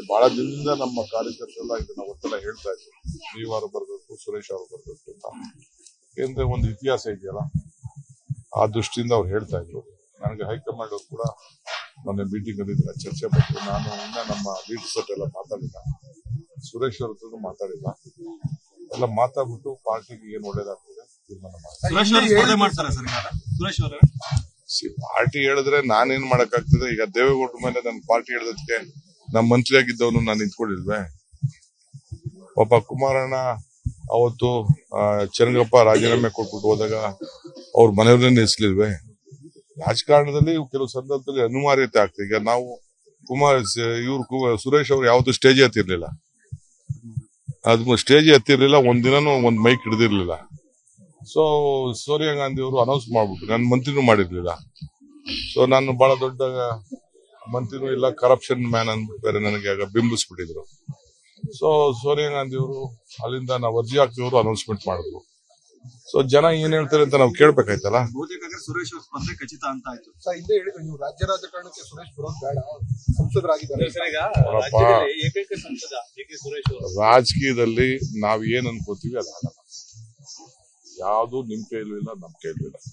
ಬಹಳ ದಿನದಿಂದ ನಮ್ಮ ಕಾರ್ಯಕರ್ತರೆಲ್ಲ ಇದನ್ನ ಒತ್ತಡ ಹೇಳ್ತಾ ಇದ್ರು ನೀವಾರು ಬರ್ಬೇಕು ಸುರೇಶ್ ಅವರು ಬರ್ಬೇಕು ಅಂತ ಏಕೆಂದ್ರೆ ಒಂದು ಇತಿಹಾಸ ಇದೆಯಲ್ಲ ಆ ದೃಷ್ಟಿಯಿಂದ ಅವ್ರು ಹೇಳ್ತಾ ಇದ್ರು ನನಗೆ ಹೈಕಮಾಂಡ್ ಅವ್ರು ಕೂಡ ಮೊನ್ನೆ ಮೀಟಿಂಗ್ ಅಲ್ಲಿ ಇದನ್ನ ಚರ್ಚೆ ಬಂತು ನಾನು ಇನ್ನ ನಮ್ಮ ಲೀಡರ್ಸ್ ಹತ್ರ ಎಲ್ಲ ಮಾತಾಡಿಲ್ಲ ಸುರೇಶ್ ಅವ್ರ ಹತ್ರನೂ ಮಾತಾಡಿಲ್ಲ ಎಲ್ಲ ಮಾತಾಡ್ಬಿಟ್ಟು ಪಾರ್ಟಿಗೆ ಏನ್ ಒಳ್ಳೇದಾಗ್ತದೆ ತೀರ್ಮಾನ ಮಾಡಿ ಸುರೇಶ್ ಅವರು ಸ್ಪರ್ಧೆ ಮಾಡ್ತಾರೆ ಸರ್ ಈಗ ಸುರೇಶ್ ಅವರು ಪಾರ್ಟಿ ಹೇಳಿದ್ರೆ ನಾನೇನ್ ಮಾಡಕ್ಕಾಗ್ತದೆ ಈಗ ದೇವೇಗೌಡರ ಮೇಲೆ ನನ್ನ ಪಾರ್ಟಿ ಹೇಳೋದಕ್ಕೆ ನಮ್ಮ ಮಂತ್ರಿ ಆಗಿದ್ದವನು ನಾನು ನಿಂತ್ಕೊಂಡಿಲ್ವೇ ಪಾಪ ಕುಮಾರಣ್ಣ ಅವತ್ತು ಆ, ಚನ್ನಗಪ್ಪ ರಾಜೀನಾಮೆ ಕೊಟ್ಬಿಟ್ಟು ಹೋದಾಗ ಅವ್ರ ಮನೆಯವ್ರನ್ನೇ ನಿಲ್ಸ್ಲಿಲ್ವೇ ರಾಜಕಾರಣದಲ್ಲಿ ಕೆಲವು ಸಂದರ್ಭದಲ್ಲಿ ಅನಿವಾರ್ಯತೆ ಆಗ್ತದೆ ಈಗ ನಾವು ಕುಮಾರ್ ಇವ್ರು ಸುರೇಶ್ ಅವ್ರು ಯಾವತ್ತು ಸ್ಟೇಜ್ ಹತ್ತಿರ್ಲಿಲ್ಲ ಅದು ಸ್ಟೇಜ್ ಹತ್ತಿರ್ಲಿಲ್ಲ ಒಂದ್ ದಿನನೂ ಒಂದ್ ಮೈಕ್ ಹಿಡಿದಿರ್ಲಿಲ್ಲ ಸೊ ಸೋನಿಯಾ ಗಾಂಧಿ ಅವರು ಅನೌನ್ಸ್ ಮಾಡ್ಬಿಟ್ರು ನನ್ನ ಮಂತ್ರಿನೂ ಮಾಡಿರ್ಲಿಲ್ಲ ಸೊ ನಾನು ಬಹಳ ದೊಡ್ಡ ಮಂತ್ರಿನೂ ಇಲ್ಲ ಕರಪ್ಷನ್ ಮ್ಯಾನ್ ಅಂದ್ಬಿಟ್ಟು ಬೇರೆ ನನಗೆ ಆಗ ಬಿಂಬಿಸ್ಬಿಟ್ಟಿದ್ರು ಸೊ ಸೋನಿಯಾ ಗಾಂಧಿ ಅವರು ಅಲ್ಲಿಂದ ನಾವು ಅರ್ಜಿ ಹಾಕ್ತಿವ್ರು ಅನೌನ್ಸ್ಮೆಂಟ್ ಮಾಡಿದ್ರು ಸೊ ಜನ ಏನ್ ಹೇಳ್ತಾರೆ ಅಂತ ನಾವು ಕೇಳ್ಬೇಕಾಯ್ತಲ್ಲ ಬಹುತೇಕ ಹಾಗಾದ್ರೆ ಸುರೇಶ್ ಅವ್ರ ಸ್ಪರ್ಧೆ ಖಚಿತ ಅಂತ ಆಯ್ತು ಸರ್ ಹಿಂದೆ ಹೇಳಿದ್ರು ನೀವು ರಾಜ್ಯ ರಾಜಕಾರಣಕ್ಕೆ ಸುರೇಶ್ ಬರೋದು ಬೇಡ ಸಂಸದರಾಗಿದ್ದಾರೆ ಅವರಪ್ಪ ಏಕೈಕ ಸಂಸದ ಡಿ ಕೆ ಸುರೇಶ್ ಅವರು ರಾಜಕೀಯದಲ್ಲಿ ನಾವ್ ಏನ್ ಅನ್ಕೋತೀವಿ ಅದಾಗಲ್ಲ ಯಾವುದು ನಿಮ್ ಕೈಲೂ ಇಲ್ಲ ನಮ್ ಕೈಲೂ ಇಲ್ಲ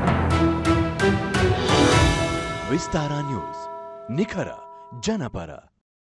ವಿಸ್ತಾರ ನ್ಯೂಸ್ ನಿಖರ ಜನಪರ